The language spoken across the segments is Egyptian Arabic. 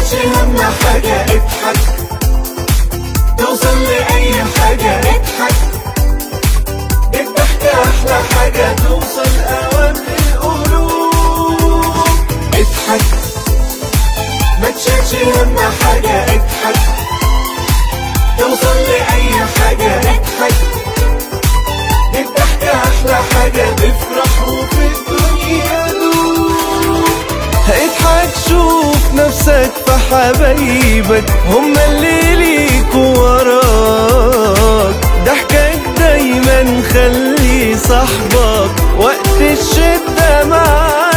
تشيلش هم حاجة اضحك توصل لأي حاجة اضحك الضحكة أحلى حاجة توصل أوام القلوب اضحك ما تشيلش هم حاجة اضحك توصل لأي حاجة اضحك الضحكة أحلى حاجة تفرح وفي الدنيا دوب اضحك شوف نفسك في حبايبك هما اللي ليك وراك ضحكك دايما خلي صاحبك وقت الشدة معاك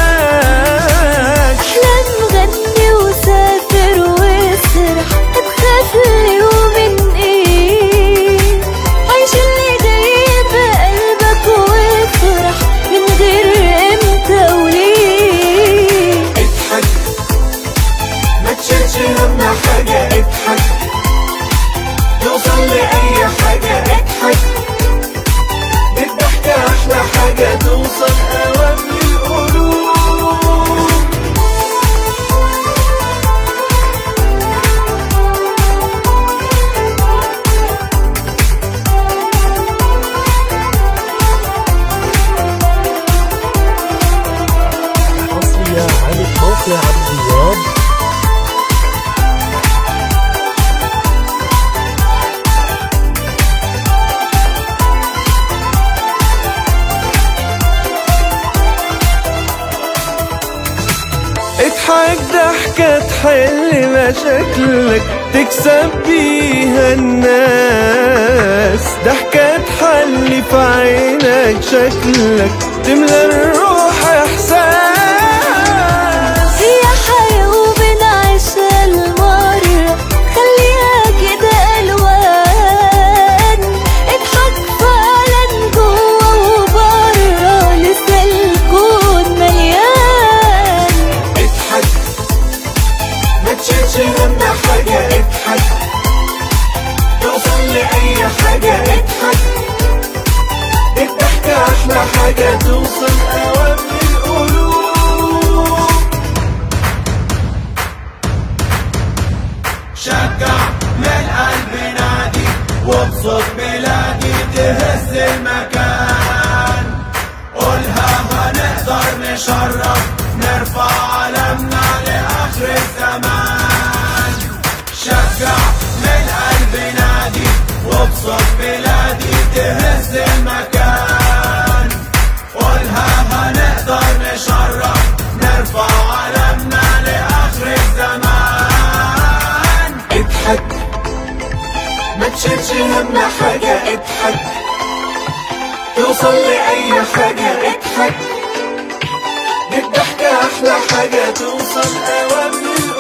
احلم غني وسافر واسرح هتخاف ليه ومن ايه عيش اللي جاي بقلبك وافرح من غير امتى وليه اضحك ما تشيلش هم حاجة اضحك توصل لأي حاجة اضحك الضحكة أحلى حاجة توصل أوام القلوب حصرية على موقع عبد الوهاب اضحك ضحكة تحل مشاكلك تكسب بيها الناس ضحكة تحلي في عينك شكلك تملى الروح احساس هي حياة وبنعيشها المرة خليها كده ألوان اضحك فعلا جوا وبره لسه الكون مليان اضحك ما تشيلش هم حاجة اضحك توصل لأي حاجة اضحك الضحكة أحلى حاجة توصل أوام القلوب شجع من قلب نادي وبصوت بلادي تهز المكان قولها هنقدر نشرف نرفع علمنا لآخر الزمان شجع من قلب نادي وبصوت بلادي تهز المكان قولها هنقدر نشرف نرفع علمنا لآخر الزمان اضحك ما تشيلش هم حاجة اضحك توصل لأي حاجة اضحك الضحكة أحلى حاجة توصل أوام القلوب